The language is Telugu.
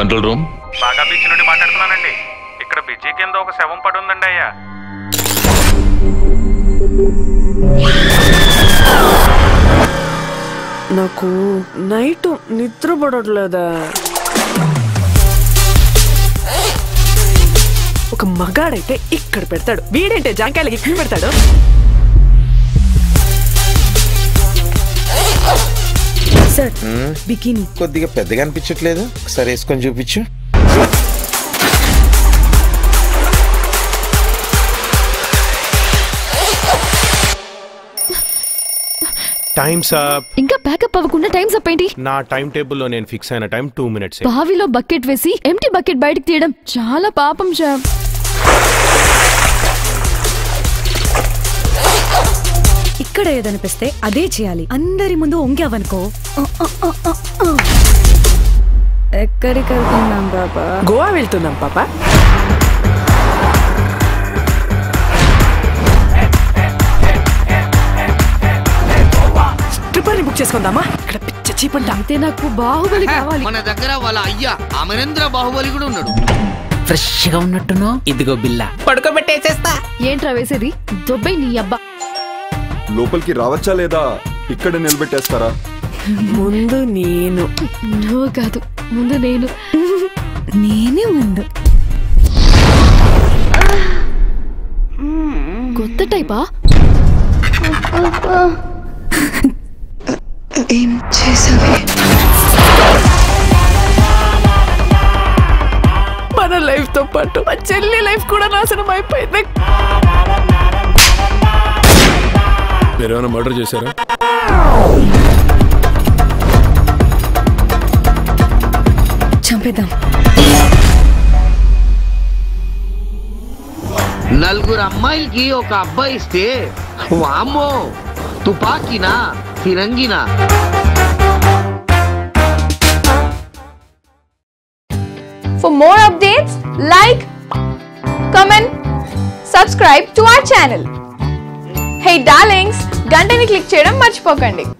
కంట్రోల్ రూమ్ బాగా బీచ్ నుండి మాట్లాడుతున్నానండి ఇక్కడ బ్రిడ్జి కింద ఒక శవం పడి ఉందండి అయ్యా నాకు నైట్ నిద్ర పడట్లేదా ఒక మగాడైతే ఇక్కడ పెడతాడు వీడంటే జాంకాయలకి ఇక్కడ పెడతాడు సార్ బికినీ కొద్దిగా పెద్దగా అనిపించట్లేదు ఒకసారి వేసుకొని చూపించు టైమ్స్ అప్ ఇంకా ప్యాకప్ అవ్వకుండా టైం అప్ ఏంటి నా టైం టేబుల్లో నేను ఫిక్స్ అయిన టైం టూ మినిట్స్ బావిలో బకెట్ వేసి ఎంటీ బకెట్ బయటకు తీయడం చాలా పాపం శ్యామ్ ఇక్కడ ఏదనిపిస్తే అదే చేయాలి అందరి ముందు వంగావనుకో ఆ, ఆ, ఆ, ఆ, ఆ. ఎక్కడికి వెళ్తున్నాం బాబా గోవా వెళ్తున్నాం పాప ట్రిప్పర్ని బుక్ చేసుకుందామా ఇక్కడ పిచ్చ చీపంట అయితే నాకు బాహుబలి కావాలి మన దగ్గర వాళ్ళ అయ్యా అమరేంద్ర బాహుబలి కూడా ఉన్నాడు ఫ్రెష్ గా ఉన్నట్టును ఇదిగో బిల్ల పడుకోబెట్టేసేస్తా ఏంట్రా వేసేది దొబ్బై నీ అబ్బా లోపలికి రావచ్చా లేదా ఇక్కడ నిలబెట్టేస్తారా ముందు నేను నువ్వు కాదు ముందు నేను నేనే ముందు కొత్త టైపా ఏం చేసావే మన లైఫ్ తో పాటు మా చెల్లి లైఫ్ కూడా నాశనం అయిపోయింది మీరేమైనా మర్డర్ చేశారా చంపేద్దాం నలుగురు అమ్మాయిలకి ఒక అబ్బాయి ఇస్తే వామ్మో తుపాకీనా ఫిరంగినా For more updates, like, comment, subscribe to our channel. Hey darlings, గంటని click చేయడం మర్చిపోకండి